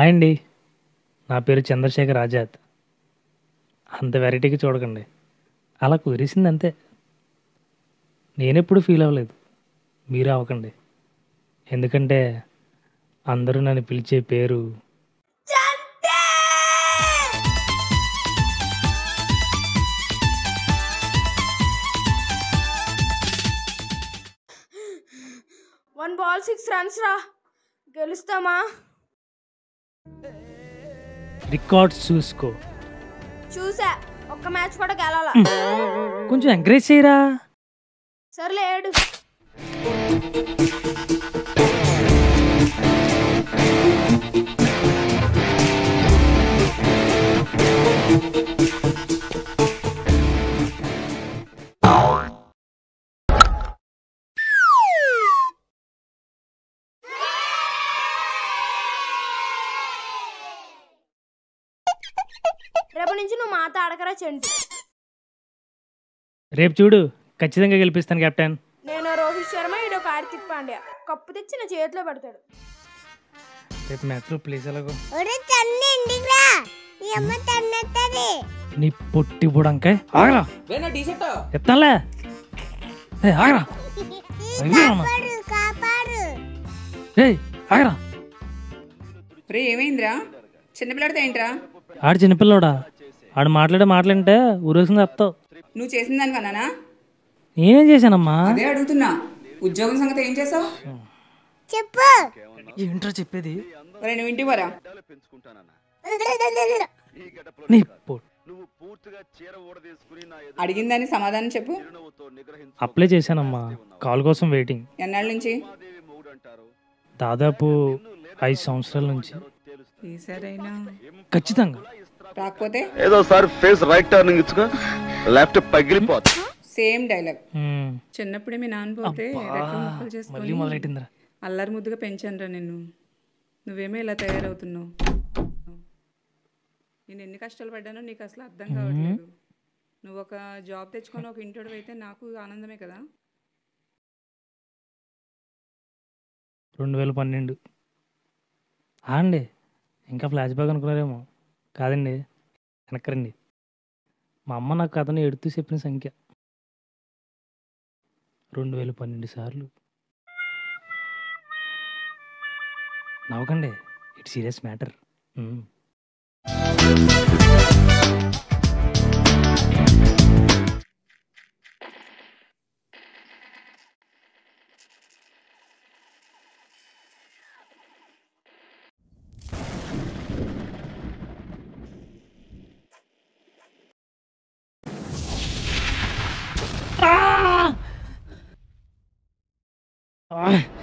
Hi అండి నా పేరు చంద్రశేఖర్ ఆజాద్ అంత వెరైటీగా చూడకండి అలా కుదిరేసింది అంతే నేనెప్పుడు ఫీల్ అవ్వలేదు మీరు అవ్వకండి ఎందుకంటే అందరూ నన్ను పిలిచే పేరు వన్ బాల్ సిక్స్ రన్స్ రా గెలుస్తామా రికార్డ్స్ చూసుకో చూసా ఒక్క మ్యాచ్ కూడా గెలాల కొంచెం ఎంకరేజ్ చేయరా సర్లే ఏడు రేపు నుంచి నువ్వు మాత ఆడకరా చెంటి రేపు చూడు ఖచ్చితంగా గెలిపిస్తాను కెప్టెన్ నేను రోహిత్ శర్మ ఈడో కార్తిక్ పాండ్యా కప్పు తెచ్చి నా చేతిలో పెడతాడు రేపు మ్యాచ్లో ప్లేస్ ఎలాగో ఒరే తన్ని ఇంటికి రా నీ అమ్మ తన్నెత్తది నీ పొట్టి బుడంకాయ ఆగరా ఎత్తాలే ఏ ఆగరా అయ్యో అమ్మ. కాపాడు కాపాడు ఏయ్ ఆగరా రే ఏమైందిరా చిన్నపిల్లడితే ఏంట్రా ఆడు చిన్నపిల్లోడా ఆడు మాట్లాడే మాటలంటే ఊరేసింది చెప్తావు నువ్వు చేసిన దాని కన్నానా నేనేం చేశానమ్మా అదే అడుగుతున్నా ఉద్యోగం సంగతి ఏం చేసావు చెప్పు ఏంట్రా చెప్పేది మరి నువ్వు ఇంటికి పోరా నీ పొ- అడిగిన దాన్ని సమాధానం చెప్పు అప్లై చేశానమ్మా కాల్ కోసం వెయిటింగ్ ఎన్నాళ్ళ నుంచి దాదాపు ఐదు సంవత్సరాల నుంచి ఈసారైనా ఖచ్చితంగా రాకపోతే ఏదో సార్ ఫేస్ రైట్ టర్నింగ్ ఇచ్చుకో లెఫ్ట్ పగిలిపోతుంది సేమ్ డైలాగ్ మ్మ్. చిన్నప్పుడే మీ నాన్న పోతే రెక్కలు ముక్కలు మళ్ళీ చేసుకొని మొదలెట్టిందిరా అల్లరి ముద్దుగా పెంచానురా నిన్ను నువ్వేమో ఇలా తయారవుతున్నావు నేను ఎన్ని కష్టాలు పడ్డానో నీకు అసలు అర్థం కావట్లేదు నువ్వు ఒక జాబ్ తెచ్చుకొని ఒక ఇంటోడు అయితే నాకు ఆనందమే కదా రెండు వేల పన్నెండు ఆ అండి ఇంకా ఫ్లాష్ బ్యాక్ అనుకున్నారేమో కాదండి వెనక్కరండి మా అమ్మ నాకు కథను ఎడుతూ చెప్పిన సంఖ్య రెండు వేల పన్నెండు సార్లు నవ్వకండి ఇట్ సీరియస్ మ్యాటర్ ఆ